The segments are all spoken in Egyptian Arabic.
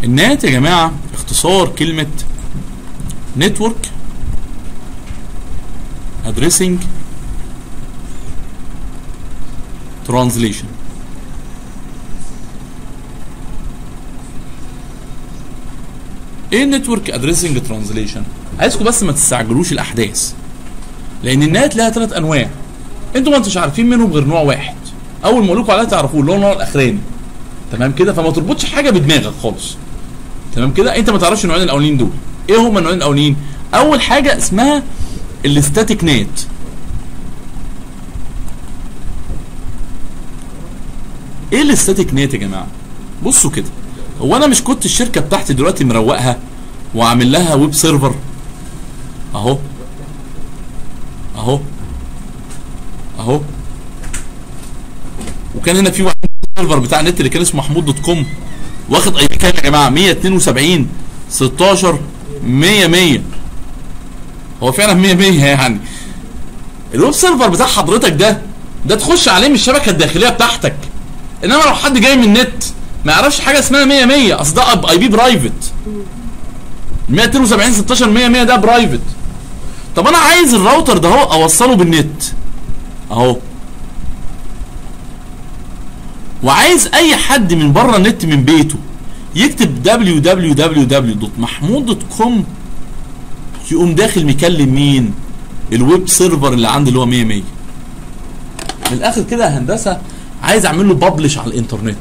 النات يا جماعه اختصار كلمه نتورك ادريسنج ترانزليشن ايه النتورك ادريسنج ترانزليشن عايزكم بس ما تستعجلوش الاحداث لان النات لها ثلاث انواع انتوا ما انتوش عارفين منهم غير نوع واحد اول ما اقول لكم عليها تعرفوه اللي هو النوع الاخراني تمام كده فما تربطش حاجه بدماغك خالص تمام كده انت ما تعرفش النوعين الاولين دول ايه هما النوعين الاولين اول حاجه اسمها الاستاتيك نات ايه الاستاتيك نات يا جماعه بصوا كده هو انا مش كنت الشركه بتاعتي دلوقتي مروقها وعامل لها ويب سيرفر اهو اهو اهو وكان هنا في واحد سيرفر بتاع النت اللي كان اسمه محمود دوت كوم واخد اي بي كام يا جماعه 172 16 100 100 هو فعلا 100 100 يعني الويب سيرفر بتاع حضرتك ده ده تخش عليه من الشبكه الداخليه بتاعتك انما لو حد جاي من النت ما يعرفش حاجه اسمها 100 100 اصل ده اي بي برايفت 172 16 100 100 ده برايفت طب انا عايز الراوتر ده اهو اوصله بالنت اهو وعايز اي حد من بره النت من بيته يكتب www.mahmoud.com يقوم داخل مكلم مين الويب سيرفر اللي عندي اللي هو 100 100 من الاخر كده يا هندسه عايز اعمل له ببلش على الانترنت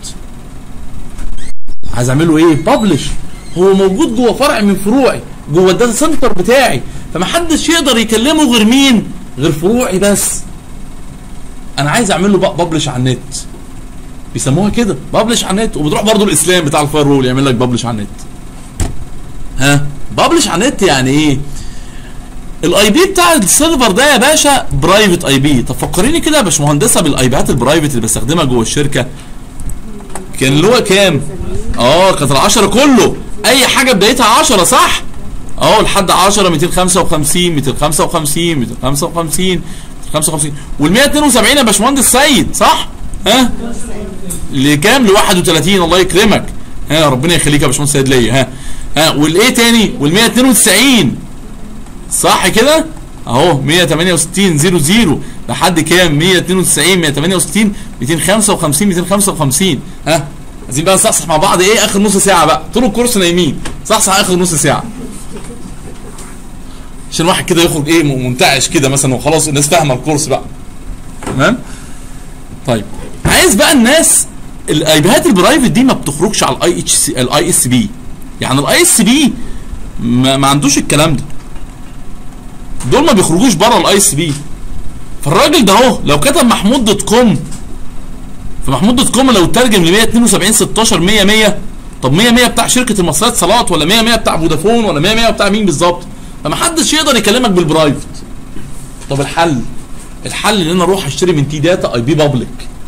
عايز اعمل له ايه ببلش هو موجود جوه فرع من فروعي جوه الداتا سنتر بتاعي فمحدش يقدر يكلمه غير مين غير فروعي بس انا عايز اعمل له ببلش على النت بيسموها كده ببلش على النت وبتروح برضو الاسلام بتاع الفاير وول يعمل لك ببلش على النت ها ببلش على النت يعني ايه الاي بي بتاع السيرفر ده يا باشا برايفت اي بي طب فكريني كده يا باشمهندسه بالاي بيات البرايفت اللي بستخدمها جوه الشركه كان اللي هو كام اه كانت ال10 كله اي حاجه بدايتها 10 صح اه لحد 10 255 255 255 255 وال 172 يا باشمهندس سيد صح ها لكام ل 31 الله يكرمك ها ربنا يخليك يا باشمهندس سيد ليا ها ها والايه تاني وال 192 صح كده اهو 168 00 لحد كام 192 168 255 255 ها عايزين بقى نصحصح مع بعض ايه اخر نص ساعه بقى طول الكورس نايمين صحصح اخر نص ساعه عشان واحد كده يخرج ايه منتعش كده مثلا وخلاص الناس فاهمه الكورس بقى تمام طيب عايز بقى الناس الايبيهات البرايفت دي ما بتخرجش على الاي اتش سي الاي اس بي يعني الاي اس بي ما, ما عندوش الكلام ده دول ما بيخرجوش بره الاي اس بي فالراجل ده اهو لو كتب محمود دوت كوم فمحمود دوت كوم لو ترجم ل 172 16 100 100 طب 100 100 بتاع شركه المصريات صالات ولا 100 100 بتاع فودافون ولا 100 100 بتاع مين بالظبط فمحدش يقدر يكلمك بالبرايفت طب الحل الحل ان انا اروح اشتري من تي داتا اي بي بابليك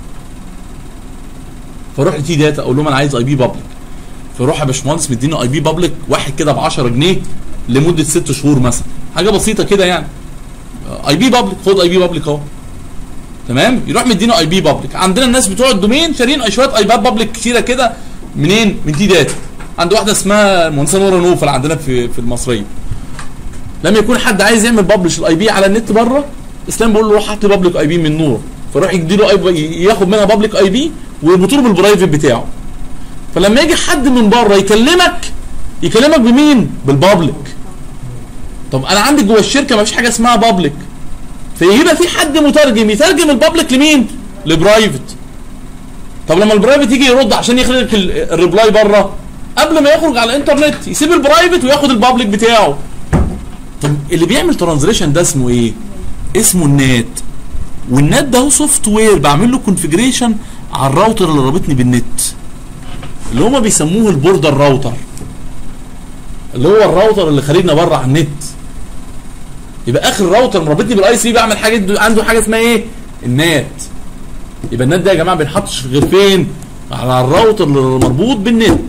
فاروح لتي داتا اقول لهم انا عايز اي بي بابليك فاروح يا باشمهندس مديني اي بي بابليك واحد كده ب 10 جنيه لمده ست شهور مثلا حاجه بسيطه كده يعني اي بي بابليك خد اي بي بابليك اهو تمام يروح مدينا اي بي بابليك عندنا الناس بتوع الدومين شارين شويه اي بي بابليك كتيره كده منين من تي داتا عند واحده اسمها المهندسه نوره نوفل عندنا في في المصريه لما يكون حد عايز يعمل ببلش الاي بي على النت بره اسلام بيقول له روح هات لي بابليك اي بي من نور فيروح يدي له اي ياخد منها بابليك اي بي ويربطه له بالبرايفت بتاعه فلما يجي حد من بره يكلمك يكلمك بمين؟ بالبابليك طب انا عندي جوه الشركه ما فيش حاجه اسمها بابليك فيبقى في حد مترجم يترجم البابليك لمين؟ لبرايفت طب لما البرايفت يجي يرد عشان يخرج الريبلاي بره قبل ما يخرج على الانترنت يسيب البرايفت وياخد البابليك بتاعه طب اللي بيعمل ترانزليشن ده اسمه ايه؟ اسمه النات والنت ده هو سوفت وير بعمل له كونفجريشن على الراوتر اللي رابطني بالنت اللي هما بيسموه البوردر راوتر اللي هو الراوتر اللي خارجنا بره على النت يبقى اخر راوتر مربطني بالاي سي بعمل حاجه عنده حاجه اسمها ايه؟ النات يبقى النت ده يا جماعه بينحطش غير فين؟ على الراوتر اللي مربوط بالنت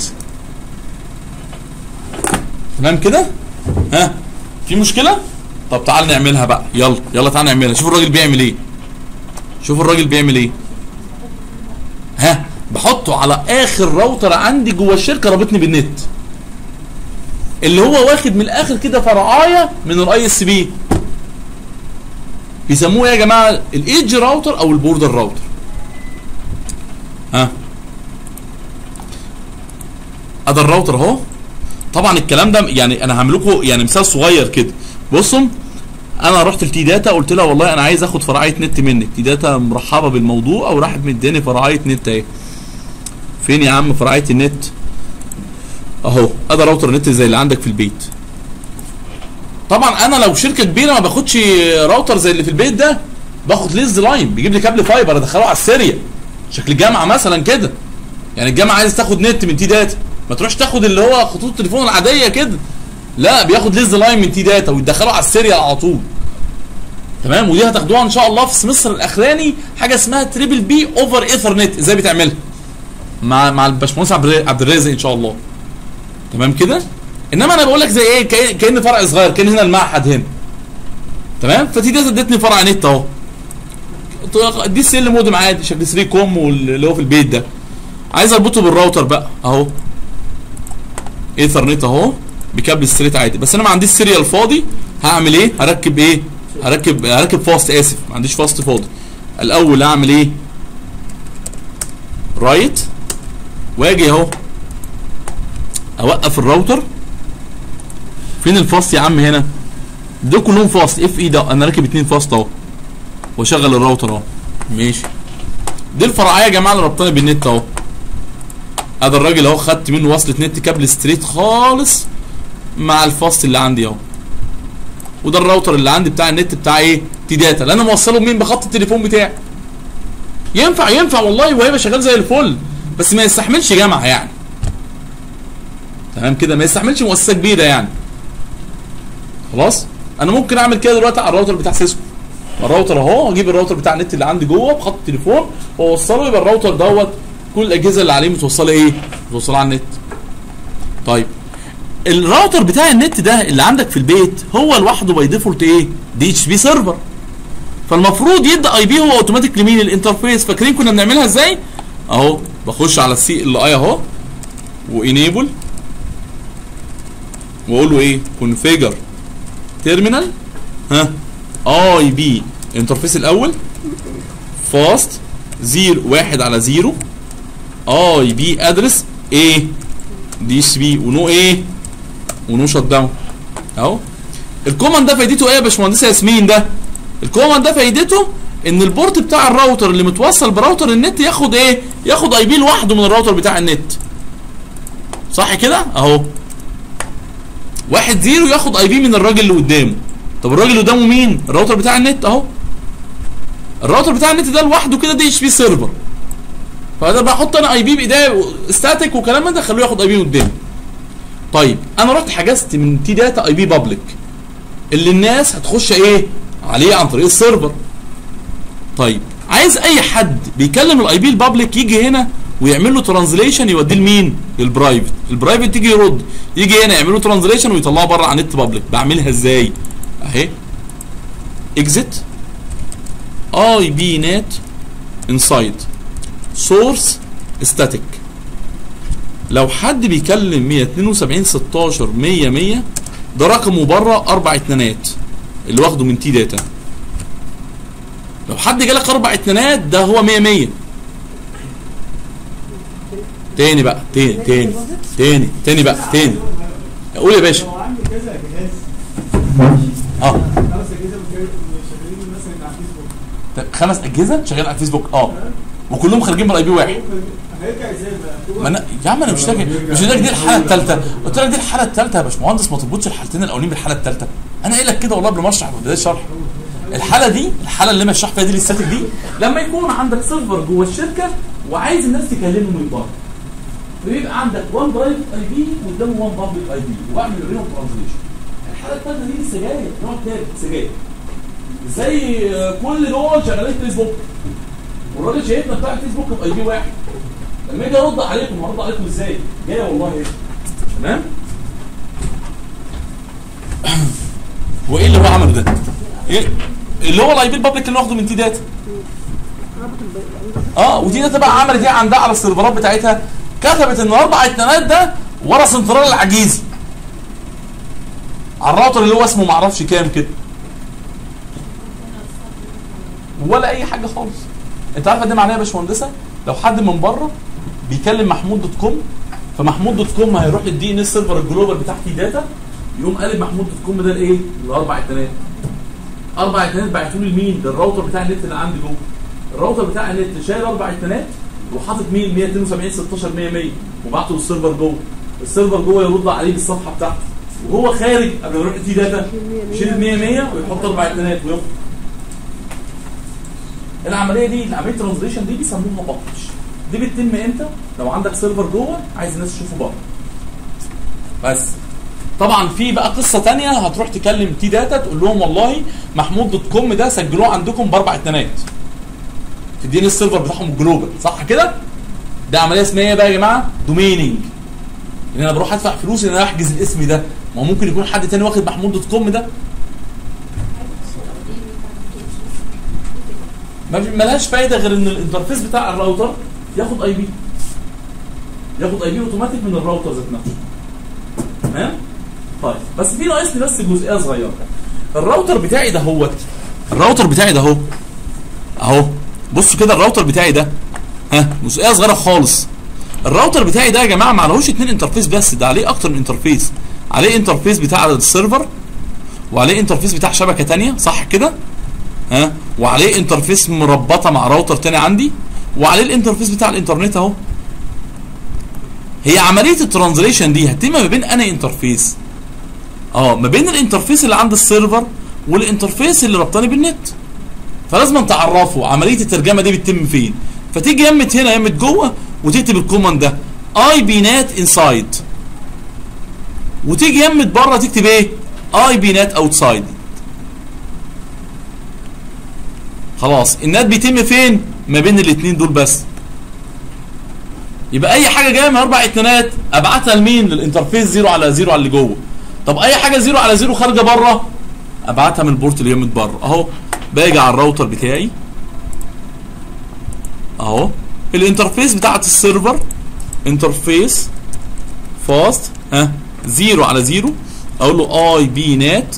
تمام كده؟ ها في مشكله؟ طب تعال نعملها بقى يلا يلا تعال نعملها شوف الراجل بيعمل ايه شوف الراجل بيعمل ايه ها بحطه على اخر راوتر عندي جوه الشركه رابطني بالنت اللي هو واخد من الاخر كده فرعايه من الاي اس بي بيسموه ايه يا جماعه الايدج راوتر او البوردر راوتر ها ادي الراوتر اهو طبعا الكلام ده يعني انا هعمل لكم يعني مثال صغير كده بصوا انا رحت لتي داتا قلت لها والله انا عايز اخد فرعيه نت منك تي داتا مرحبه بالموضوع او راحت مداني فرعيه نت اهي فين يا عم فرعيه النت اهو ادي راوتر نت زي اللي عندك في البيت طبعا انا لو شركه كبيره ما باخدش راوتر زي اللي في البيت ده باخد ليز لاين بيجيب لي كابل فايبر ادخله على السيريا شكل الجامعه مثلا كده يعني الجامعه عايز تاخد نت من تي داتا ما تروحش تاخد اللي هو خطوط التليفون العاديه كده لا بياخد ليز لاين من تي داتا ويدخله على السيريال على طول تمام ودي هتاخدوها ان شاء الله في السمستر الاخراني حاجه اسمها تريبل بي اوفر ايثرنت ازاي بتعملها مع مع الباشمهندس عبد الر- عبد الرازق ان شاء الله تمام كده انما انا بقول لك زي ايه كأن- كان فرع صغير كان هنا المعهد هنا تمام فتي داتا ادتني فرع نت اهو دي السل مودم عادي شكل 3 كوم واللي هو في البيت ده عايز اربطه بالراوتر بقى اهو ايثرنت اهو بكابل ستريت عادي بس انا ما عنديش سيريال فاضي هعمل ايه هركب ايه هركب هركب فاست اسف ما عنديش فاست فاضي الاول اعمل ايه رايت واجي اهو اوقف الراوتر فين الفاست يا عم هنا دول كلهم فاست اف اي ده انا راكب اتنين فاست اهو واشغل الراوتر اهو ماشي دي الفرعيه يا جماعه اللي ربطاني بالنت اهو ادي الراجل اهو خدت منه وصله نت كابل ستريت خالص مع الفاست اللي عندي اهو وده الراوتر اللي عندي بتاع النت بتاع ايه تي داتا اللي انا موصله بمين بخط التليفون بتاعي ينفع ينفع والله وهيبقى شغال زي الفل بس ما يستحملش جامعه يعني تمام كده ما يستحملش مؤسسه كبيره يعني خلاص انا ممكن اعمل كده دلوقتي على الراوتر بتاع سيسكو الراوتر اهو اجيب الراوتر بتاع النت اللي عندي جوه بخط التليفون واوصله يبقى الراوتر دوت كل الاجهزه اللي عليه متوصله ايه متوصله على النت طيب الراوتر بتاع النت ده اللي عندك في البيت هو لوحده باي ديفولت ايه دي اتش بي سيرفر فالمفروض يدي اي بي هو اوتوماتيك لمين الانترفيس فاكرين كنا بنعملها ازاي اهو بخش على السي ال اي اهو وانيبل واقول له ايه كونفيجر تيرمينال ها اي بي انترفيس الاول فاست زيرو واحد على زيرو اي بي ادرس ايه دي اتش بي ونو ايه ونو شت داون اهو الكوماند ده فايدته ايه يا باشمهندسه ياسمين ده الكوماند ده فايدته ان البورت بتاع الراوتر اللي متوصل براوتر النت ياخد ايه ياخد اي بي لوحده من الراوتر بتاع النت صح كده اهو واحد زيرو ياخد اي بي من الراجل اللي قدامه طب الراجل اللي قدامه مين الراوتر بتاع النت اهو الراوتر بتاع النت ده لوحده كده دي اتش بي سيرفر فده بحط انا اي بي بايديا ستاتيك وكلام من ده خلوه ياخد اي بي قدامي طيب انا رحت حجزت من تي داتا اي بي بابليك اللي الناس هتخش ايه عليه عن طريق السيرفر طيب عايز اي حد بيكلم الاي بي البابليك يجي هنا ويعمل له ترانزليشن يوديه لمين للبرايفت البرايفت تيجي يرد يجي هنا يعمل له ترانزليشن ويطلعه بره على النت بابليك بعملها ازاي اهي اكزيت اي بي نت انسايد سورس ستاتيك لو حد بيكلم 172 16 100 100 ده رقمه بره اربع اتنينات اللي واخده من تي داتا لو حد جالك اربع اتنينات ده هو 100 100 تاني بقى تاني تاني تاني تاني بقى تاني قول يا باشا هو عندي كذا جهاز اه خمس اجهزه شغالين مثلا على الفيسبوك طب خمس اجهزه شغال على الفيسبوك اه وكلهم خارجين بالاي بي واحد هيرجع ازاي بقى؟ ما انا يا عم انا مش فاكر مش قلت لك دي الحاله الثالثه قلت لك دي الحاله الثالثه يا باشمهندس ما تربطش الحالتين الاولين بالحاله الثالثه انا قايل لك كده والله قبل ما اشرح في بدايه الشرح الحاله دي الحاله اللي انا بشرح فيها دي الاستاتيك دي لما يكون عندك سيرفر جوه الشركه وعايز الناس تكلمه من بره فيبقى عندك 1 برايفت اي بي قدامه 1 بابليك اي بي واعمل بينهم ترانزليشن الحاله الثالثه دي لسه جايه نوع ثالث لسه جاي زي آه، كل دول شغالين فيسبوك والراجل شايفنا بتاع الفيسبوك باي بي واحد لما اجي ارد عليكم هرد عليكم ازاي؟ جايه والله ايه تمام؟ وايه اللي هو عمله ده؟ ايه؟ اللي هو الاي بي البابليك اللي واخده من تي داتا اه وتي داتا بقى عملت ايه عندها على السيرفرات بتاعتها؟ كتبت ان اربع اتنينات ده ورا سنترال العجيزي على الراوتر اللي هو اسمه معرفش كام كده ولا اي حاجه خالص انت عارفه ده معناه يا باشمهندسه لو حد من بره بيكلم محمود دوت كوم فمحمود دوت كوم هيروح للدي ان اس سيرفر الجلوبال بتاع تي داتا يقوم قالب محمود دوت كوم ده لايه؟ لاربع اتنات اربع اتنات بعتوا لي لمين؟ للراوتر بتاع النت اللي عندي جوه الراوتر بتاع النت شايل اربع اتنات وحاطط مين 172 16 100 100 وبعته للسيرفر جوه السيرفر جوه يرد عليه بالصفحه بتاعته وهو خارج قبل ما يروح تي داتا يشيل 100 100 ويحط اربع اتنات ويخرج العمليه دي عمليه ترانزليشن دي بيسموها بابلش دي بتتم امتى؟ لو عندك سيرفر جوه عايز الناس تشوفه بره بس طبعا في بقى قصه تانية هتروح تكلم تي داتا تقول لهم والله محمود دوت كوم ده سجلوه عندكم باربع اتنات تديني السيرفر بتاعهم الجلوبال صح كده؟ ده عمليه اسمها ايه بقى يا جماعه؟ دوميننج ان انا بروح ادفع فلوس ان انا احجز الاسم ده ما هو ممكن يكون حد تاني واخد محمود دوت كوم ده ما في- ملهاش فايده غير ان الانترفيس بتاع الراوتر ياخد اي بي ياخد اي بي اوتوماتيك من الراوتر ذات نفسه تمام طيب بس في ناقصني بس جزئيه صغيره الراوتر بتاعي ده هو الراوتر بتاعي ده اهو اهو بصوا كده الراوتر بتاعي ده ها جزئيه صغيره خالص الراوتر بتاعي ده يا جماعه ما عليهوش اتنين انترفيس بس ده عليه اكتر من انترفيس عليه انترفيس بتاع السيرفر وعليه انترفيس بتاع شبكه تانية صح كده ها وعليه انترفيس مربطه مع راوتر تاني عندي وعليه الانترفيس بتاع الانترنت اهو هي عمليه الترانزليشن دي هتتم ما بين انهي انترفيس اه ما بين الانترفيس اللي عند السيرفر والانترفيس اللي ربطاني بالنت فلازم تعرفوا عمليه الترجمه دي بتتم فين فتيجي يمت هنا يمت جوه وتكتب الكوماند ده اي بي نات انسايد وتيجي يمت بره تكتب ايه اي بي نات اوتسايد خلاص النات بيتم فين ما بين الاثنين دول بس يبقى اي حاجه جايه من اربع اتنينات ابعتها لمين للانترفيس زيرو على زيرو على اللي جوه طب اي حاجه زيرو على زيرو خارجه بره ابعتها من البورت اللي يمت بره اهو باجي على الراوتر بتاعي اهو الانترفيس بتاعت السيرفر انترفيس فاست ها زيرو على زيرو اقول له اي بي نات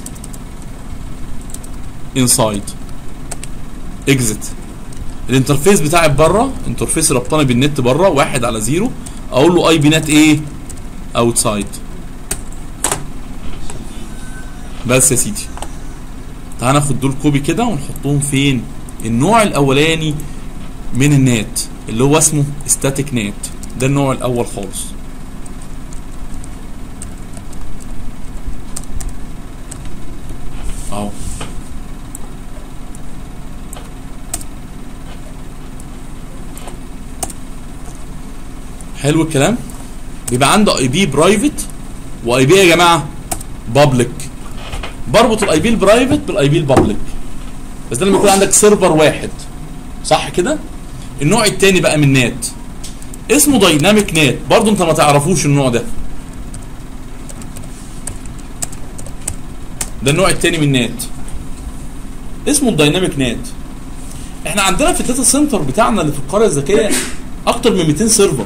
انسايد اكزت الانترفيس بتاعي بره انترفيس ربطاني بالنت بره واحد على زيرو اقول له اي بي نات ايه اوتسايد بس يا سيدي تعال ناخد دول كوبي كده ونحطهم فين النوع الاولاني من النات اللي هو اسمه ستاتيك نات ده النوع الاول خالص اهو حلو الكلام بيبقى عنده اي بي برايفت واي بي يا جماعه بابليك بربط الاي بي البرايفت بالاي بي البابليك بس ده لما يكون عندك سيرفر واحد صح كده النوع التاني بقى من نات اسمه دايناميك نات برضه انت ما تعرفوش النوع ده ده النوع التاني من نات اسمه الدايناميك نات احنا عندنا في الداتا سنتر بتاعنا اللي في القريه الذكيه اكتر من 200 سيرفر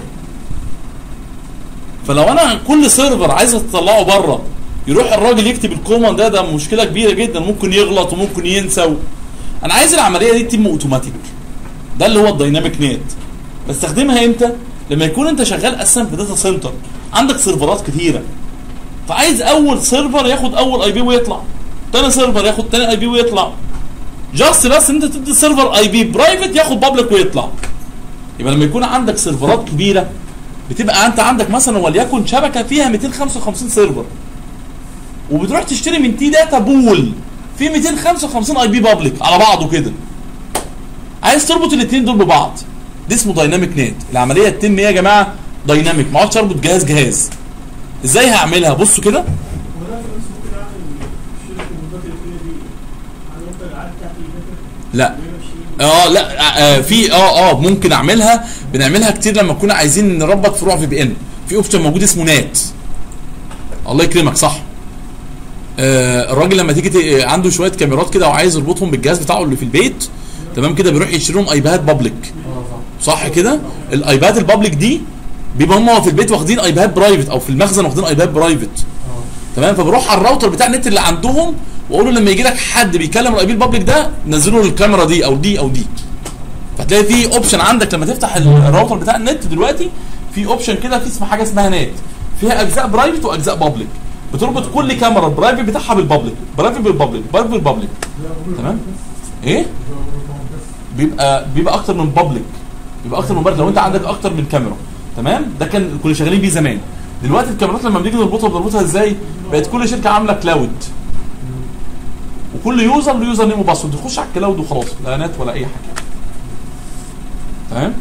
فلو انا كل سيرفر عايز اطلعه بره يروح الراجل يكتب الكوماند ده ده مشكله كبيره جدا ممكن يغلط وممكن ينسى و... انا عايز العمليه دي تتم اوتوماتيك ده اللي هو الدايناميك نت بستخدمها امتى لما يكون انت شغال اساسا في داتا سنتر عندك سيرفرات كتيره فعايز اول سيرفر ياخد اول اي بي ويطلع تاني سيرفر ياخد تاني اي بي ويطلع جاست بس انت تدي سيرفر اي بي برايفت ياخد بابليك ويطلع يبقى لما يكون عندك سيرفرات كبيره بتبقى انت عندك مثلا وليكن شبكه فيها 255 سيرفر وبتروح تشتري من تي داتا بول في 255 اي بي بابليك على بعضه كده عايز تربط الاثنين دول ببعض ده اسمه دايناميك نت العمليه تتم ايه يا جماعه دايناميك ما اقعدش اربط جهاز جهاز ازاي هعملها بصوا كده وانا بس ممكن اعمل شركه المنتج اللي دي على المنتج العادي بتاعتي لا ويمشي اه لا آه في اه اه ممكن اعملها بنعملها كتير لما نكون عايزين نربط فروع في بي ان في اوبشن موجود اسمه نات الله يكرمك صح آه الراجل لما تيجي ت- عنده شويه كاميرات كده وعايز يربطهم بالجهاز بتاعه اللي في البيت تمام كده بيروح يشتري لهم ايباد بابليك صح كده الايباد البابليك دي بيبقى هم في البيت واخدين ايباد برايفت او في المخزن واخدين ايباد برايفت تمام فبروح على الراوتر بتاع النت اللي عندهم واقول له لما يجي لك حد بيكلم الاي بي البابليك ده نزله الكاميرا دي او دي او دي فتلاقي في اوبشن عندك لما تفتح الراوتر بتاع النت دلوقتي في اوبشن كده في اسمها حاجه اسمها نت فيها اجزاء برايفت واجزاء بابليك بتربط كل كاميرا البرايفت بتاعها بالبابليك برايفت بالبابليك برايفت بالبابليك تمام ايه بيبقى بيبقى اكتر من بابليك بيبقى اكتر من بابليك لو انت عندك اكتر من كاميرا تمام ده كان كنا شغالين بيه زمان دلوقتي الكاميرات لما بنيجي نربطها بنربطها ازاي بقت كل شركه عامله كلاود وكل يوزر له يوزر نيم وباسورد تخش على الكلاود وخلاص لا نت ولا اي حاجه تمام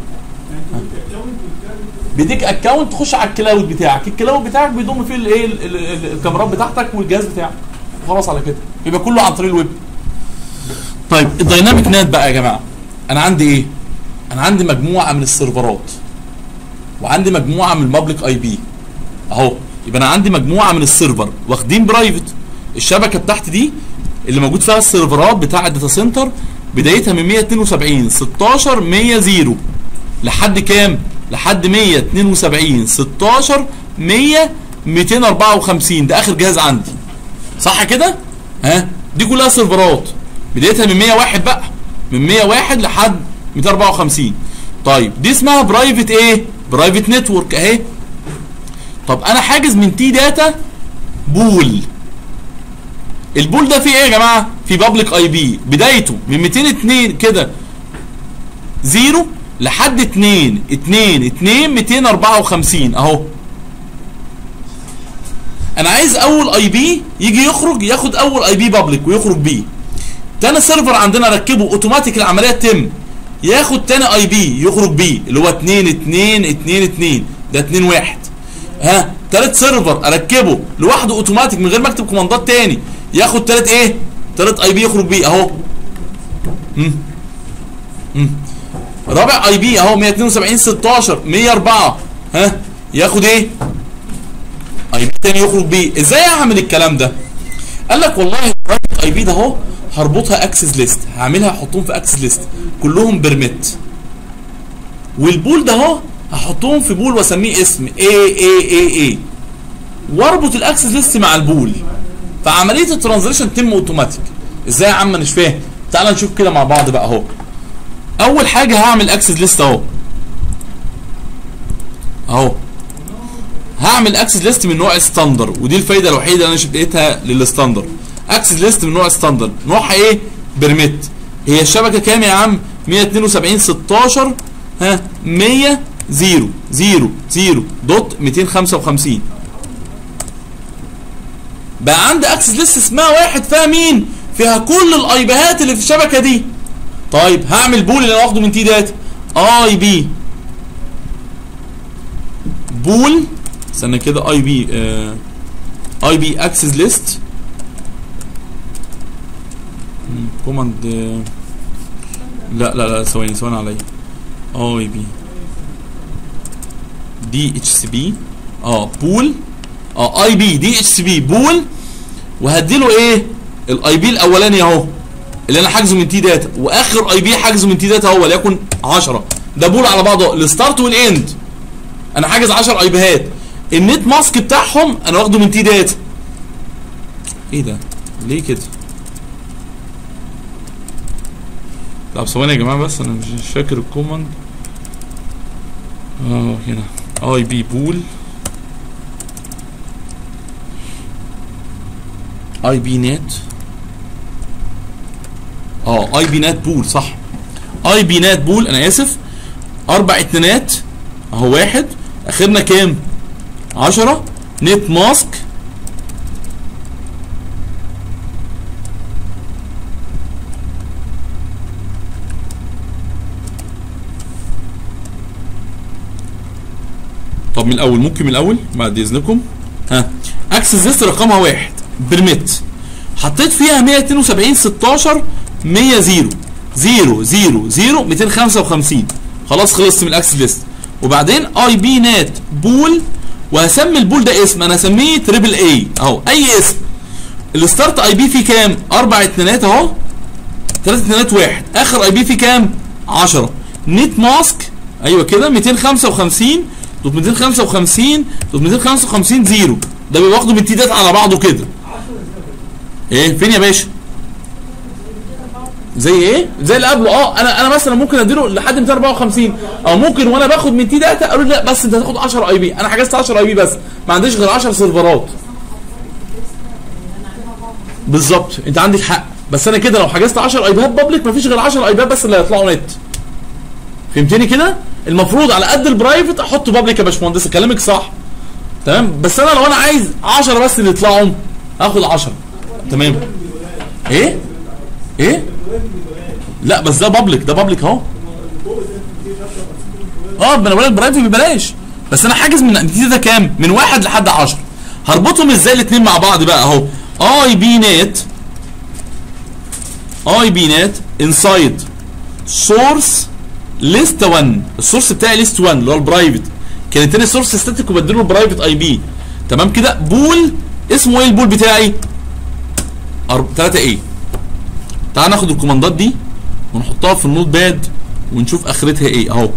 بيديك اكونت تخش على الكلاود بتاعك الكلاود بتاعك بيضم فيه الايه ال- ال- ال- الكاميرات بتاعتك والجهاز بتاعك وخلاص على كده يبقى كله عن طريق الويب طيب الدايناميك نات بقى يا جماعه انا عندي ايه انا عندي مجموعه من السيرفرات وعندي مجموعه من البابليك اي بي اهو يبقى انا عندي مجموعه من السيرفر واخدين برايفت الشبكه بتاعتي دي اللي موجود فيها السيرفرات بتاع الداتا سنتر بدايتها من 172 16 100 0 لحد كام؟ لحد 172 16 100 254 ده اخر جهاز عندي صح كده؟ ها؟ دي كلها سيرفرات بدايتها من 101 بقى من 101 لحد 254 طيب دي اسمها برايفت ايه؟ برايفت نتورك اهي طب انا حاجز من تي داتا بول البول ده فيه ايه يا جماعه؟ فيه بابليك اي بي بدايته من 202 كده زيرو لحد 2 2 2 254 اهو انا عايز اول اي بي يجي يخرج ياخد اول اي بي بابليك ويخرج بيه تاني سيرفر عندنا ركبه اوتوماتيك العمليه تتم ياخد تاني اي بي يخرج بيه اللي هو 2 2 2 2 ده 2 1 ها تالت سيرفر اركبه لوحده اوتوماتيك من غير ما اكتب كوماندات تاني ياخد تالت ايه تالت اي بي يخرج بيه اهو مم. مم. رابع اي بي اهو 172 16 104 ها ياخد ايه اي بي تاني يخرج بيه ازاي اعمل الكلام ده قال لك والله البرايفت اي بي ده اهو هربطها اكسس ليست هعملها احطهم في اكسس ليست كلهم بيرميت والبول ده اهو هحطهم في بول واسميه اسم A A A A واربط الاكسس ليست مع البول فعمليه الترانزليشن تتم اوتوماتيك ازاي يا عم انا مش فاهم تعال نشوف كده مع بعض بقى اهو اول حاجه هعمل اكسس ليست اهو اهو هعمل اكسس ليست من نوع ستاندر ودي الفايده الوحيده اللي انا لقيتها للستاندر اكسس ليست من نوع ستاندر نوعها ايه بيرميت هي الشبكه كام يا عم 172 16 ها 100 0 0 0 دوت 255 بقى عندي اكسس ليست اسمها واحد فيها مين فيها كل الايبيهات اللي في الشبكه دي طيب هعمل بول اللي انا واخده من تي داتا اي بي بول استنى كده اي بي اي بي اكسس ليست كوماند لا لا لا ثواني ثواني عليا اي بي دي اتش سي بي اه بول اه اي بي دي اتش سي بي بول وهديله ايه الاي بي الاولاني اهو اللي انا حاجزه من تي داتا واخر اي بي حاجزه من تي داتا هو وليكن 10 ده بول على بعضه الستارت والاند انا حاجز 10 اي بيهات النت ماسك بتاعهم انا واخده من تي داتا ايه ده ليه كده طب ثواني يا جماعه بس انا مش فاكر الكوماند اه هنا اي بي بول اي بي نت اه اي بي نت بول صح اي بي نت بول انا اسف اربع اتنينات اهو واحد اخرنا كام 10 نت ماسك طب من الاول ممكن من الاول بعد اذنكم ها اكسس ليست رقمها واحد برميت حطيت فيها 172 16 100 0 0 0 0 255 خلاص خلصت من الاكسس ليست وبعدين اي بي نت بول وهسمي البول ده اسم انا هسميه تريبل اي اهو اي اسم الستارت اي بي فيه كام؟ اربع اتنينات اهو ثلاث اتنينات واحد اخر اي بي فيه كام؟ 10 نت ماسك ايوه كده 255 دوت 255 دوت 255 0 ده بيبقى واخده من تي داتا على بعضه كده ايه فين يا باشا زي ايه زي اللي قبله اه انا انا مثلا ممكن اديله لحد 254 او ممكن وانا باخد من تي داتا اقول له لا بس انت هتاخد 10 اي بي انا حجزت 10 اي بي بس ما عنديش غير 10 سيرفرات بالظبط انت عندك حق بس انا كده لو حجزت 10 اي بيات بابليك مفيش غير 10 اي بيات بس اللي هيطلعوا نت فهمتني كده المفروض على قد البرايفت احط بابليك يا باشمهندس كلامك صح تمام بس انا لو انا عايز 10 بس اللي يطلعوا هاخد 10 تمام ايه ايه لا بس ده بابليك ده بابليك اهو اه ما انا بقول لك برايفت ببلاش بس انا حاجز من دي ده كام من واحد لحد 10 هربطهم ازاي الاثنين مع بعض بقى اهو اي بي نت اي بي نت انسايد سورس ليست 1 السورس بتاعي ليست 1 اللي هو البرايفت كان التاني سورس ستاتيك وبدله برايفت اي بي تمام كده بول اسمه ايه البول بتاعي 3 ايه تعال ناخد الكوماندات دي ونحطها في النوت باد ونشوف اخرتها ايه اهو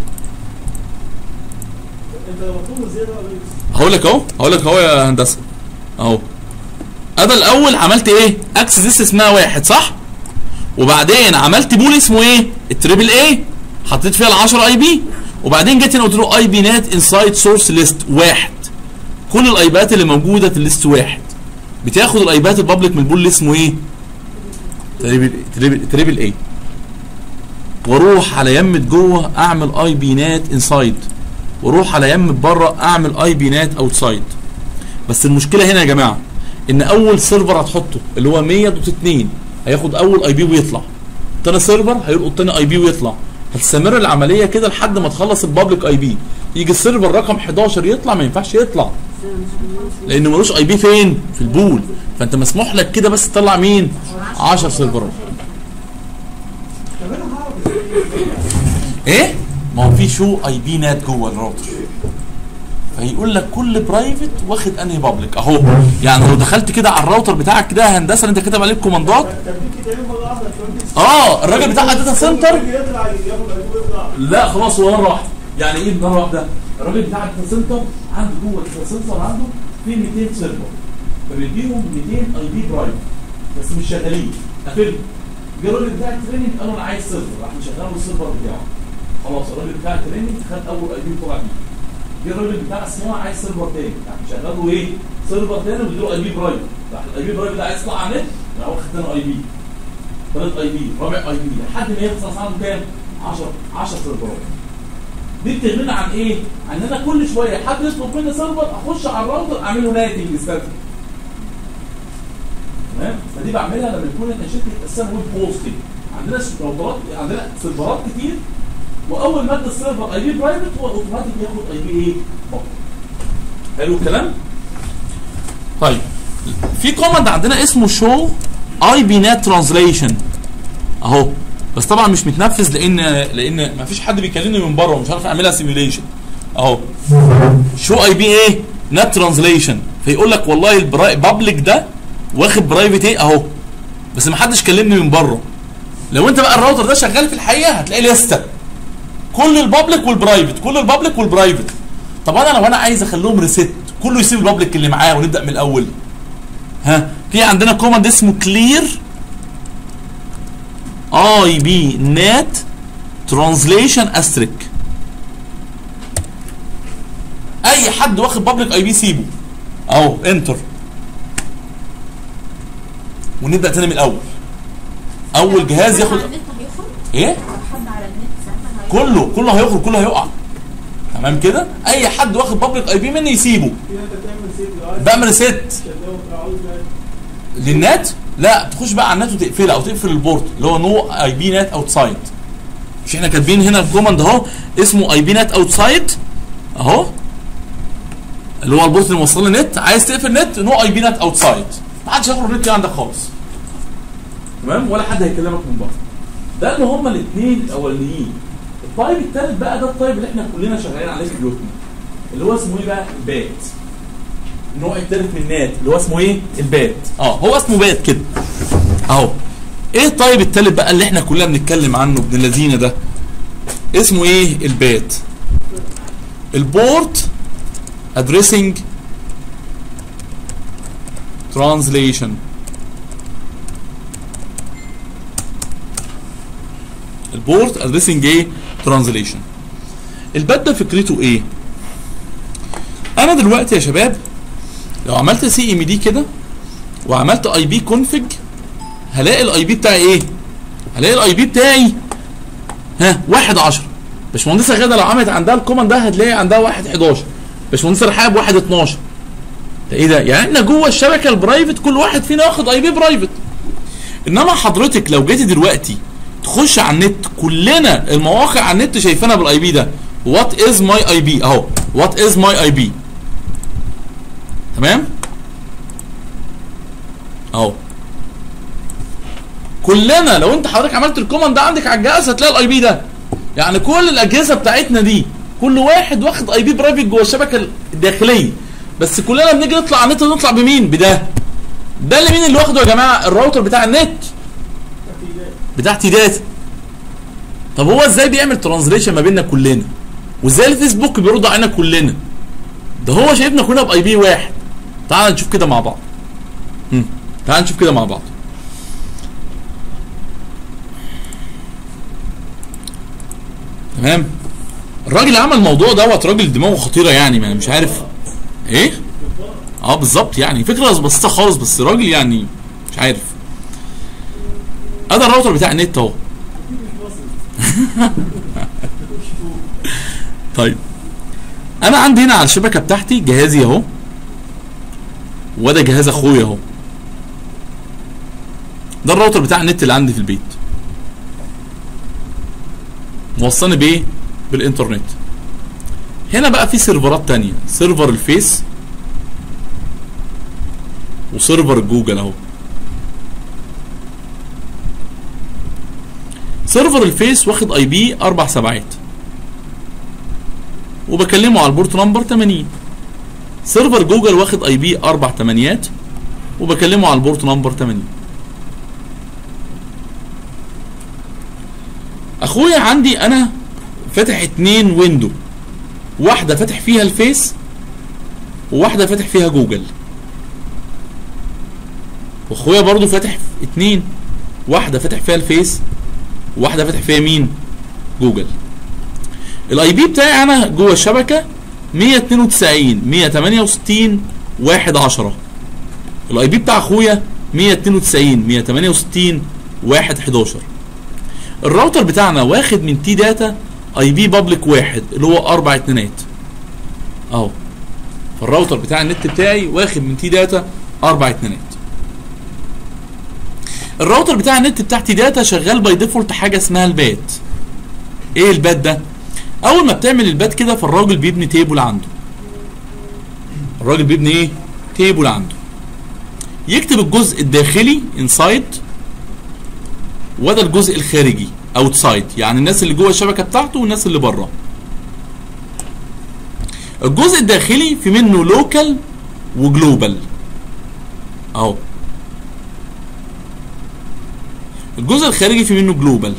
انت مطلوب زياده ولا ايه؟ هقول لك اهو هقول لك اهو يا هندسه اهو انا الاول عملت ايه اكسس ديس اسمها واحد صح وبعدين عملت بول اسمه ايه التريبل اي حطيت فيها ال 10 اي بي وبعدين جيت هنا قلت له اي بي نت انسايد سورس ليست واحد كل الايبات اللي موجوده في الليست واحد بتاخد الايبات البابليك من البول اللي اسمه ايه تريبل تريبل تريبل اي واروح على يمة جوه اعمل اي بي نات انسايد واروح على يمة بره اعمل اي بي نات اوتسايد بس المشكله هنا يا جماعه ان اول سيرفر هتحطه اللي هو 100.2 هياخد اول اي بي ويطلع تاني سيرفر هيلقط تاني اي بي ويطلع هتستمر العمليه كده لحد ما تخلص البابليك اي بي يجي السيرفر رقم 11 يطلع ما ينفعش يطلع لان ملوش اي بي فين في البول فانت مسموح لك كده بس تطلع مين 10 سيرفرات طب انا هعرف ايه ما هو في شو اي بي نات جوه الراوتر فيقول لك كل برايفت واخد انهي بابليك اهو يعني لو دخلت كده على الراوتر بتاعك كده يا هندسه اللي انت كاتب عليه الكوماندات تبديل كده مره واحده عشان اه الراجل بتاع الداتا سنتر يطلع ياخد ايوه ويطلع لا خلاص هو مره واحده يعني ايه مره واحده الراجل بتاع الداتا سنتر عنده جوه الداتا سنتر عنده في 200 سيرفر فبيديهم 200 اي بي برايفت بس مش شغالين قافلهم جه الراجل بتاع التريننج قال له انا عايز سيرفر راح مشغله السيرفر بتاعه خلاص الراجل بتاع التريننج خد اول اي بي طلع بيه جه الراجل بتاع الصيانه عايز سيرفر تاني راح مشغله ايه سيرفر تاني وبيديله اي بي برايفت راح الاي بي برايفت ده عايز يطلع على النت راح واخد تاني اي بي ثالث اي بي رابع اي بي لحد ما يخلص عنده كام 10 10 سيرفرات دي بتغنينا عن ايه؟ عن ان انا كل شويه حد يطلب مني سيرفر اخش على الراوتر اعمل له ناتنج ستاتيك تمام؟ فدي بعملها لما يكون احنا شركه اساسا ويب هوستنج عندنا ش- راوترات عندنا سيرفرات كتير واول ما ادي السيرفر اي بي برايفت هو اوتوماتيك ياخد اي بي ايه؟ بابليك. حلو الكلام؟ طيب في كوماند عندنا اسمه شو اي بي نت ترانزليشن اهو بس طبعا مش متنفذ لان لان ما فيش حد بيكلمني من بره ومش عارف اعملها سيميوليشن اهو شو اي بي ايه نت ترانزليشن فيقول لك والله البابليك ده واخد برايفت ايه اهو بس ما حدش كلمني من بره لو انت بقى الراوتر ده شغال في الحقيقه هتلاقي لسته كل البابليك والبرايفت كل البابليك والبرايفت طب انا لو انا عايز اخليهم ريست كله يسيب البابليك اللي معاه ونبدا من الاول ها في عندنا كوماند اسمه كلير اي بي نت ترانزليشن استريك اي حد واخد بابليك اي بي سيبه اهو انتر ونبدا تاني من الاول اول جهاز ياخد على النت هيخرج ايه حد على النت ساعتها هيخرج كله كله هيخرج كله هيقع تمام كده اي حد واخد بابليك اي بي مني يسيبه كده انت تعمل سيف دلوقتي بعمل ريست شغال عاوز للنت لا تخش بقى على النت وتقفلها او تقفل البورت اللي هو نو اي بي نت اوتسايد مش احنا كاتبين هنا الكوماند اهو اسمه اي بي نت اوتسايد اهو اللي هو البورت اللي موصل للنت عايز تقفل نت نو اي بي نت اوتسايد ما حدش هيخرج النت عندك خالص تمام ولا حد هيكلمك من بره ده اللي هما الاثنين الاولانيين الطيب الثالث بقى ده الطيب اللي احنا كلنا شغالين عليه في بيوتنا اللي هو اسمه ايه بقى البات النوع الثالث من النات اللي هو اسمه ايه البات اه هو اسمه بات كده اهو ايه الطيب الثالث بقى اللي احنا كلنا بنتكلم عنه ابن الذين ده اسمه ايه البات البورت ادريسنج translation البورت ادريسنج ايه ترانزليشن الباد ده فكرته ايه انا دلوقتي يا شباب لو عملت سي ام دي كده وعملت اي بي كونفج هلاقي الاي بي بتاعي ايه هلاقي الاي بي بتاعي ها 1 10 باشمهندسه غاده لو عملت عندها الكوماند ده هتلاقي عندها 1 11 باشمهندسه رحاب 1 12 ده ايه ده يعني احنا جوه الشبكه البرايفت كل واحد فينا واخد اي بي برايفت انما حضرتك لو جيتي دلوقتي تخش على النت كلنا المواقع على النت شايفينها بالاي بي ده وات از ماي اي بي اهو وات از ماي اي بي تمام اهو كلنا لو انت حضرتك عملت الكوماند ده عندك على الجهاز هتلاقي الاي بي ده يعني كل الاجهزه بتاعتنا دي كل واحد واخد اي بي برايفت جوه الشبكه الداخليه بس كلنا بنيجي نطلع على النت نطلع بمين بده ده اللي مين اللي واخده يا جماعه الراوتر بتاع النت بتاعتي داتا طب هو ازاي بيعمل ترانزليشن ما بيننا كلنا وازاي الفيسبوك بيرد علينا كلنا ده هو شايفنا كلنا باي بي واحد تعال نشوف كده مع بعض هم. تعال نشوف كده مع بعض تمام الراجل اللي عمل الموضوع دوت راجل دماغه خطيره يعني ما مش عارف ايه اه بالظبط يعني فكره بسيطه خالص بس راجل يعني مش عارف ادي الراوتر بتاع النت اهو طيب انا عندي هنا على الشبكه بتاعتي جهازي اهو وده جهاز اخويا اهو ده الراوتر بتاع النت اللي عندي في البيت موصلني بايه بالانترنت هنا بقى في سيرفرات تانية سيرفر الفيس وسيرفر جوجل اهو سيرفر الفيس واخد اي بي اربع سبعات وبكلمه على البورت نمبر 80 سيرفر جوجل واخد اي بي اربع تمانيات وبكلمه على البورت نمبر 80 اخويا عندي انا فاتح اتنين ويندو واحدة فاتح فيها الفيس وواحدة فاتح فيها جوجل واخويا برضو فاتح اتنين واحدة فاتح فيها الفيس وواحدة فاتح فيها مين جوجل الاي بي بتاعي انا جوه الشبكة 192 168 1 10 الاي بي بتاع اخويا 192 168 1 11 الراوتر بتاعنا واخد من تي داتا اي بي بابليك واحد اللي هو اربع اتنينات اهو فالراوتر بتاع النت بتاعي واخد من تي داتا اربع اتنينات الراوتر بتاع النت بتاع تي داتا شغال باي ديفولت حاجه اسمها البات ايه البات ده اول ما بتعمل البات كده فالراجل بيبني تيبل عنده الراجل بيبني ايه تيبل عنده يكتب الجزء الداخلي انسايد وده الجزء الخارجي اوتسايد يعني الناس اللي جوه الشبكه بتاعته والناس اللي بره الجزء الداخلي في منه لوكال وجلوبال اهو الجزء الخارجي في منه جلوبال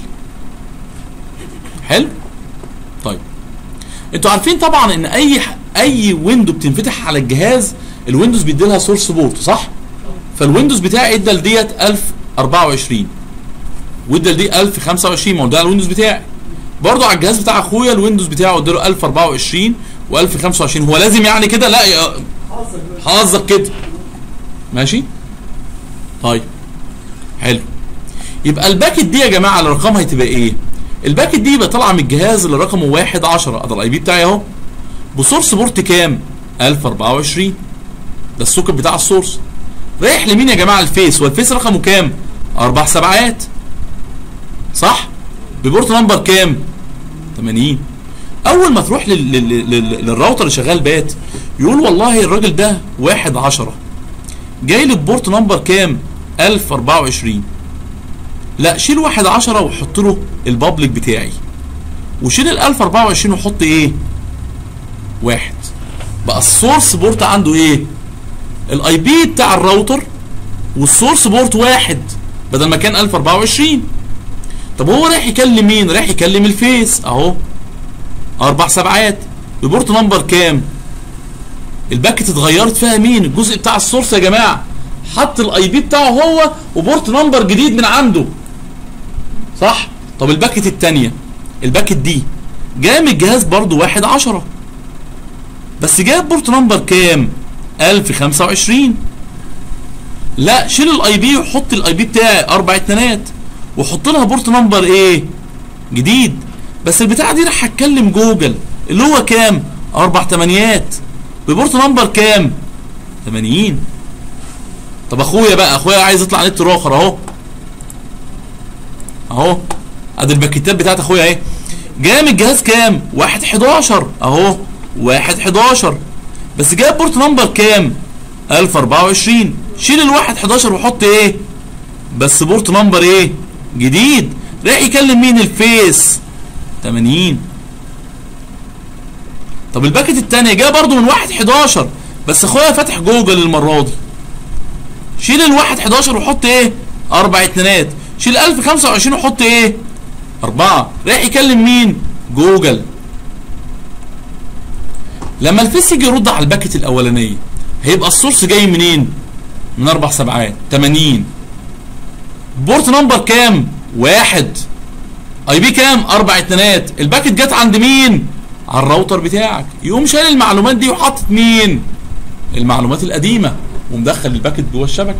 حلو طيب انتوا عارفين طبعا ان اي اي ويندو بتنفتح على الجهاز الويندوز بيدي لها سورس بورت صح فالويندوز بتاعي ادى لديت 1024 وادى لدي 1025 ما هو ده الويندوز بتاعي برضه على الجهاز بتاع اخويا الويندوز بتاعه اداله 1024 و1025 هو لازم يعني كده لا يا- حظك كده ماشي طيب حلو يبقى الباكت دي يا جماعه اللي رقمها هتبقى ايه الباكت دي يبقى طالعه من الجهاز اللي رقمه 1 10 ده الاي بي بتاعي اهو بسورس بورت كام 1024 ده السوكت بتاع السورس رايح لمين يا جماعه الفيس والفيس رقمه كام اربع سبعات صح ببورت نمبر كام 80 اول ما تروح لل... لل... لل... للراوتر اللي شغال بات يقول والله الراجل ده واحد عشرة جاي لي ببورت نمبر كام 1024 لا شيل واحد عشرة وحط له البابليك بتاعي وشيل ال 1024 وحط ايه واحد بقى السورس بورت عنده ايه الاي بي بتاع الراوتر والسورس بورت واحد بدل ما كان 1024 طب هو رايح يكلم مين رايح يكلم الفيس اهو اربع سبعات ببورت نمبر كام الباكت اتغيرت فيها مين الجزء بتاع السورس يا جماعه حط الاي بي بتاعه هو وبورت نمبر جديد من عنده صح طب الباكت التانية الباكت دي جايه من الجهاز برضو واحد عشرة بس جايب بورت نمبر كام 1025 لا شيل الاي بي وحط الاي بي بتاعي اربع اتنينات وحط لها بورت نمبر ايه جديد بس البتاعه دي راح هتكلم جوجل اللي هو كام اربع تمانيات ببورت نمبر كام 80 طب اخويا بقى اخويا عايز يطلع نت اخر اهو اهو ادي الباكيتات بتاعت اخويا اهي جايه من الجهاز كام 1 11 اهو 1 11 بس جايب بورت نمبر كام 1024 شيل الواحد 11 وحط ايه بس بورت نمبر ايه جديد راح يكلم مين الفيس 80 طب الباكت التانية جايه برضو من واحد 11 بس اخويا فاتح جوجل المرة دي شيل الواحد 11 وحط ايه اربع اتنينات شيل 1025 وحط ايه اربعة راح يكلم مين جوجل لما الفيس يجي يرد على الباكت الاولانية هيبقى السورس جاي منين من اربع سبعات 80 بورت نمبر كام واحد اي بي كام اربع اتنينات الباكت جت عند مين على الراوتر بتاعك يقوم شايل المعلومات دي وحاطط مين المعلومات القديمه ومدخل الباكت جوه الشبكه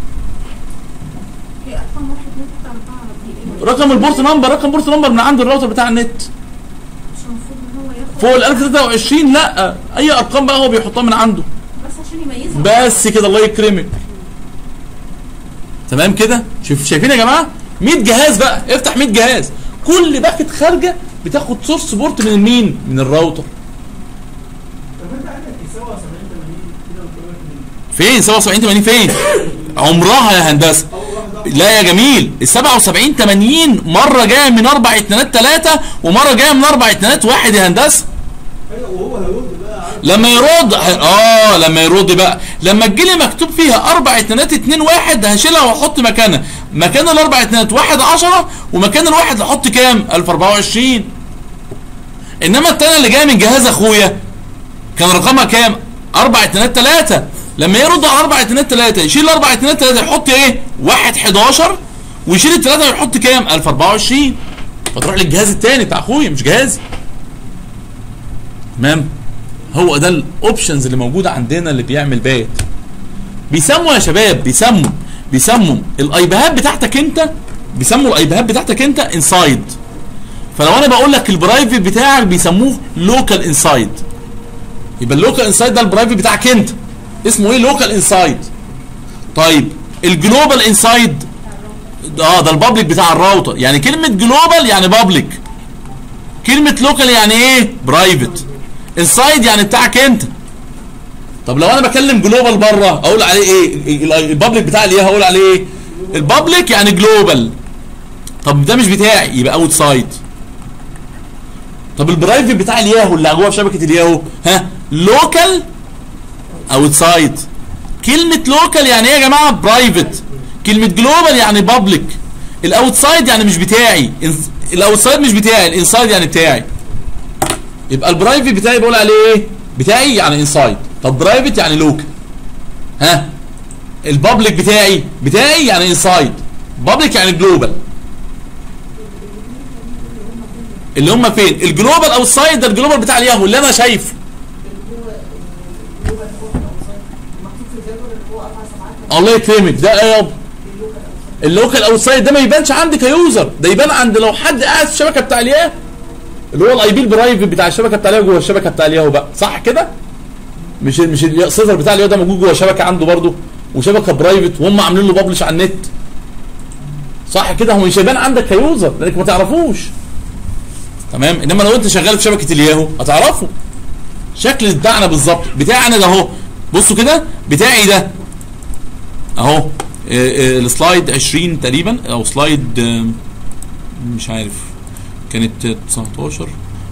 في ارقام واحد اتنين تلاته اربعه دي رقم البورت نمبر رقم بورت نمبر من عند الراوتر بتاع النت مش المفروض ان هو ياخد فوق ال 1023 لا اي ارقام بقى هو بيحطها من عنده بس عشان يميزها بس كده الله يكرمك تمام كده شوف شايفين يا جماعه 100 جهاز بقى افتح 100 جهاز كل باكت خارجه بتاخد سورس بورت من مين من الراوتر طب انت عندك يساوي 70 80 كده وتقول لك فين 77 80 فين عمرها يا هندسه اول واحده لا يا جميل ال 77 80 مره جايه من اربع اتنينات ثلاثه ومره جايه من اربع اتنينات واحد يا هندسه ايوه وهو هيرد بقى عارف لما يرد اه لما يرد بقى لما تجيلي مكتوب فيها اربع اتنينات اتنين واحد هشيلها واحط مكانها مكان الاربع اتنينات واحد عشرة ومكان الواحد احط كام 1024 انما التانية اللي جايه من جهاز اخويا كان رقمها كام اربع اتنينات تلاتة لما يرد على اربع اتنينات تلاتة يشيل الاربع اتنينات تلاتة يحط ايه واحد 11 ويشيل التلاتة ويحط كام 1024 فتروح للجهاز التاني بتاع اخويا مش جهازي تمام هو ده الاوبشنز اللي موجوده عندنا اللي بيعمل بايت بيسموا يا شباب بيسموا بيسموا الايبيهات بتاعتك انت بيسموا الايبيهات بتاعتك انت انسايد فلو انا بقول لك البرايفت بتاعك بيسموه لوكال انسايد يبقى اللوكال انسايد ده البرايفت بتاعك انت اسمه ايه لوكال انسايد طيب الجلوبال انسايد اه ده البابليك بتاع الراوتر يعني كلمه جلوبال يعني بابليك كلمه لوكال يعني ايه برايفت انسايد يعني بتاعك انت طب لو انا بكلم جلوبال بره اقول عليه ايه ال- البابليك بتاع اللي هقول عليه ايه البابليك يعني جلوبال طب ده مش بتاعي يبقى اوت سايد طب البرايفت بتاع الياهو اللي جوه في شبكه الياهو ها لوكال اوت سايد كلمه لوكال يعني ايه يا جماعه برايفت كلمه جلوبال يعني بابليك الاوت سايد يعني مش بتاعي الاوت سايد مش بتاعي الانسايد يعني بتاعي يبقى البرايفت بتاعي بقول عليه ايه بتاعي يعني انسايد طب برايفت يعني لوكال ها البابليك بتاعي بتاعي يعني انسايد بابليك يعني جلوبال اللي هم فين الجلوبال او السايد ده الجلوبال بتاع الياهو اللي انا شايفه الله يكرمك ده ايه يابا اللوكال او السايد ده ما يبانش عندي كيوزر ده يبان عند لو حد قاعد في الشبكه بتاع الياهو اللي هو الاي بي البرايفت بتاع الشبكه بتاع الياهو جوه الشبكه بتاع الياهو بقى صح كده مش مش السيرفر بتاع الياهو ده موجود جوه شبكه عنده برضه وشبكه برايفت وهم عاملين له ببلش على النت صح كده هو مش هيبان عندك كيوزر لانك ما تعرفوش تمام انما لو انت شغال في شبكه الياهو هتعرفه شكل بتاعنا بالظبط بتاعنا ده اهو بصوا كده بتاعي ده اهو آه، آه، السلايد 20 تقريبا او سلايد آه، مش عارف كانت 19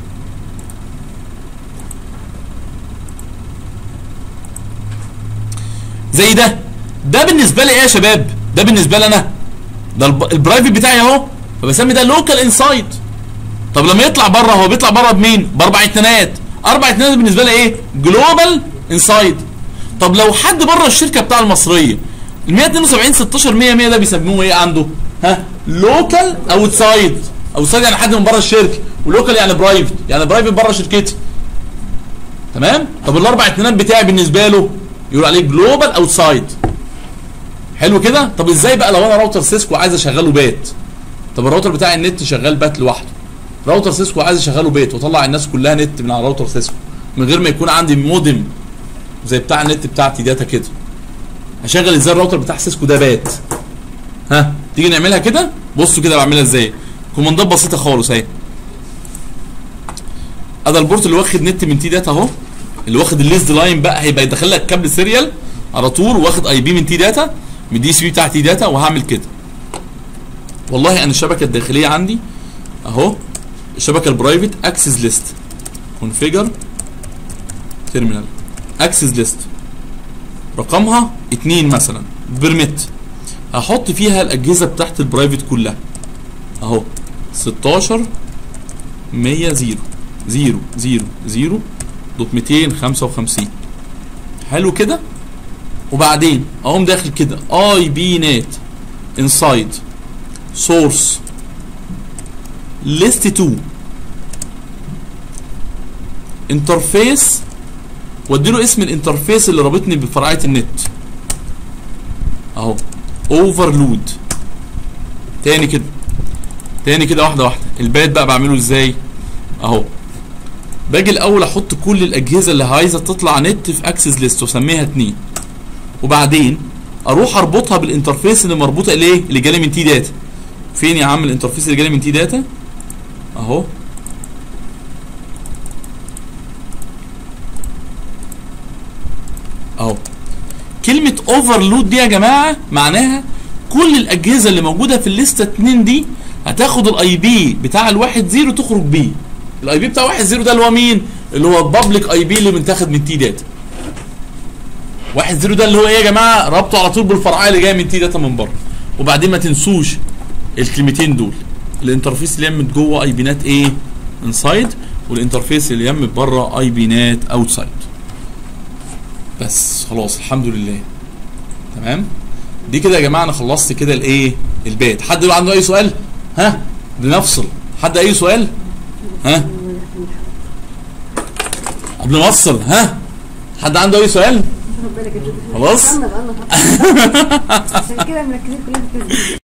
زي ده ده بالنسبه لي ايه يا شباب ده بالنسبه لي انا ده الب- البرايفت بتاعي اهو فبسمي ده لوكال انسايد طب لما يطلع بره هو بيطلع بره بمين باربع اتنينات اربع اتنينات بالنسبه لي ايه جلوبال انسايد طب لو حد بره الشركه بتاع المصريه ال 172 16 100 100 ده بيسموه ايه عنده؟ ها لوكال اوتسايد اوتسايد يعني حد من بره الشركه ولوكال يعني برايفت يعني برايفت بره شركتي تمام طب الاربع اتنينات بتاعي بالنسبه له يقول عليه جلوبال اوتسايد حلو كده طب ازاي بقى لو انا راوتر سيسكو عايز اشغله بات طب الراوتر بتاع النت شغال بات لوحده راوتر سيسكو عايز اشغله بيت واطلع الناس كلها نت من على راوتر سيسكو من غير ما يكون عندي مودم زي بتاع النت بتاعتي داتا كده هشغل ازاي الراوتر بتاع سيسكو ده بات ها تيجي نعملها كده بصوا كده بعملها ازاي كوماندات بسيطه خالص اهي ادي البورت اللي واخد نت من تي داتا اهو اللي واخد الليست لاين بقى هيبقى يدخل لك كابل سيريال على طول واخد اي بي من تي داتا من دي سي بي بتاع تي داتا وهعمل كده والله انا الشبكه الداخليه عندي اهو الشبكه البرايفت اكسس ليست كونفيجر تيرمينال اكسس ليست رقمها 2 مثلا بيرميت هحط فيها الاجهزه بتاعت البرايفت كلها اهو 16 100 0 0 0 0 دوت 255 حلو كده وبعدين اقوم داخل كده اي بي نت انسايد سورس ليست 2 انترفيس واديله اسم الانترفيس اللي رابطني بفرعيه النت اهو اوفرلود تاني كده تاني كده واحده واحده الباد بقى بعمله ازاي اهو باجي الاول احط كل الاجهزه اللي عايزه تطلع نت في اكسس ليست واسميها اتنين وبعدين اروح اربطها بالانترفيس اللي مربوطه الايه اللي جالي من تي داتا فين يا عم الانترفيس اللي جالي من تي داتا اهو اهو كلمة اوفرلود دي يا جماعة معناها كل الأجهزة اللي موجودة في الليستة 2 دي هتاخد الاي بي بتاع الواحد زيرو تخرج بيه الاي بي بتاع واحد زيرو ده اللي هو مين؟ اللي هو البابليك اي بي اللي متاخد من تي داتا واحد زيرو ده اللي هو ايه يا جماعة ربطه على طول بالفرعية اللي جاية من تي داتا من بره وبعدين ما تنسوش الكلمتين دول الانترفيس اللي يمت جوه اي بينات ايه؟ انسايد والانترفيس اللي يمت بره اي بينات اوتسايد بس خلاص الحمد لله تمام دي كده يا جماعه انا خلصت كده الايه البيت حد عنده اي سؤال ها بنفصل حد اي سؤال ها قبل ما افصل ها حد عنده اي سؤال خد بالك يا جدع. خلاص استنى بقى، أنا- عشان كده مركزين كلنا في كده